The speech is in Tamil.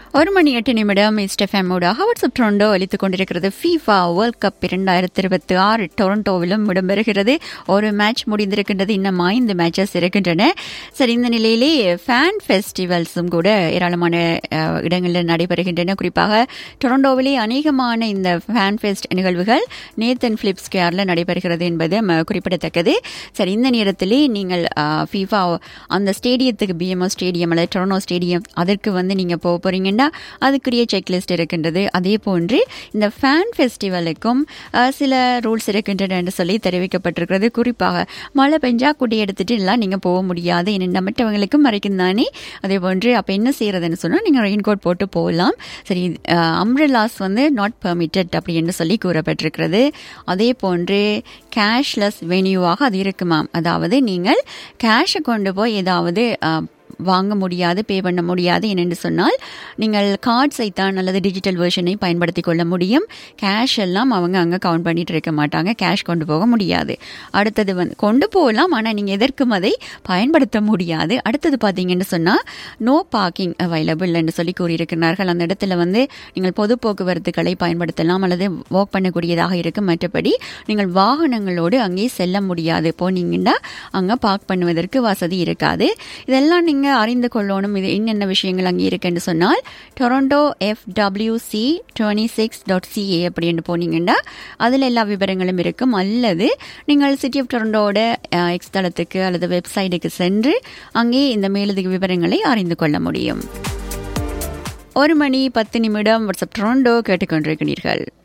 ஒரு மணி எட்டு நிமிடம் இஸ்டெஃபேமோடாக வாட்ஸ்அப் டொரண்டோ அளித்துக் கொண்டிருக்கிறது ஃபீஃபா வேர்ல்ட் கப் இரண்டாயிரத்தி இருபத்தி ஆறு டொரண்டோவிலும் இடம்பெறுகிறது ஒரு மேட்ச் முடிந்திருக்கின்றது இன்னும் ஐந்து மேட்சஸ் இருக்கின்றன சரி இந்த நிலையிலே ஃபேன் ஃபெஸ்டிவல்ஸும் கூட ஏராளமான அஹ், இடங்களில் நடைபெறுகின்றன குறிப்பாக டொரண்டோவிலே அநேகமான இந்த ஃபேன் ஃபெஸ்ட் நிகழ்வுகள் நேத்தன் பிலிப்ஸ் கேரில் நடைபெறுகிறது என்பது ம, குறிப்பிடத்தக்கது சரி இந்த நேரத்திலே நீங்கள் ஃபீஃபா அந்த ஸ்டேடியத்துக்கு பிஎம்ஓ ஸ்டேடியம் அல்லது டொரண்டோ ஸ்டேடியம் அதற்கு வந்து நீங்கள் போக போறீங்கன்னா அதுக்குரிய செக்லிஸ்ட் இருக்கின்றது அதே போன்று இந்த ஃபேன் ஃபெஸ்டிவலுக்கும் அஹ், சில ரூல்ஸ் இருக்கின்றன என்று சொல்லி தெரிவிக்கப்பட்டிருக்கிறது குறிப்பாக மழை பெஞ்சா குடி எடுத்துட்டு எல்லாம் நீங்கள் போக முடியாது என்ன மற்றவங்களுக்கும் மறைக்கும் தானே அதே போன்று அப்போ என்ன செய்யறதுன்னு சொன்னால் நீங்கள் ரெயின் கோட் போட்டு போகலாம் சரி அம்ரலாஸ் வந்து நாட் பெர்மிட்டட் அப்படி என்று சொல்லி கூறப்பட்டிருக்கிறது அதே போன்று கேஷ்லெஸ் வெனியூவாக அது இருக்குமாம் அதாவது நீங்கள் கேஷை கொண்டு போய் ஏதாவது அஹ், வாங்க முடியாது பே பண்ண முடியாது என்னென்று சொன்னால் நீங்கள் கார்ட்ஸை தான் அல்லது டிஜிட்டல் வெர்ஷனை பயன்படுத்தி கொள்ள முடியும் கேஷ் எல்லாம் அவங்க அங்கே கவுண்ட் பண்ணிட்டு இருக்க மாட்டாங்க கேஷ் கொண்டு போக முடியாது அடுத்தது வந்து கொண்டு போகலாம் ஆனால் நீங்கள் எதற்கும் அதை பயன்படுத்த முடியாது அடுத்தது பார்த்தீங்கன்னு சொன்னால் நோ பார்க்கிங் அவைலபிள் என்று சொல்லி கூறியிருக்கிறார்கள் அந்த இடத்துல வந்து நீங்கள் பொது போக்குவரத்துகளை பயன்படுத்தலாம் அல்லது வாக் பண்ணக்கூடியதாக இருக்கும் மற்றபடி நீங்கள் வாகனங்களோடு அங்கே செல்ல முடியாது போனீங்கன்னா அங்கே பார்க் பண்ணுவதற்கு வசதி இருக்காது இதெல்லாம் நீங்கள் அறிந்து கொள்ளணும் இது என்னென்ன விஷயங்கள் அங்கே இருக்குன்னு சொன்னால் Toronto FWC twenty six dot CA அப்படின்னு போனீங்கன்னா அதில் எல்லா விவரங்களும் இருக்கும் அல்லது நீங்கள் சிட்டி ஆஃப் டொரண்டோட எக்ஸ் தளத்துக்கு அல்லது வெப்சைட்டுக்கு சென்று அங்கே இந்த மேலதிக விவரங்களை அறிந்து கொள்ள முடியும் ஒரு மணி பத்து நிமிடம் வாட்ஸ்அப் டொரண்டோ கேட்டுக்கொண்டிருக்கிறீர்கள்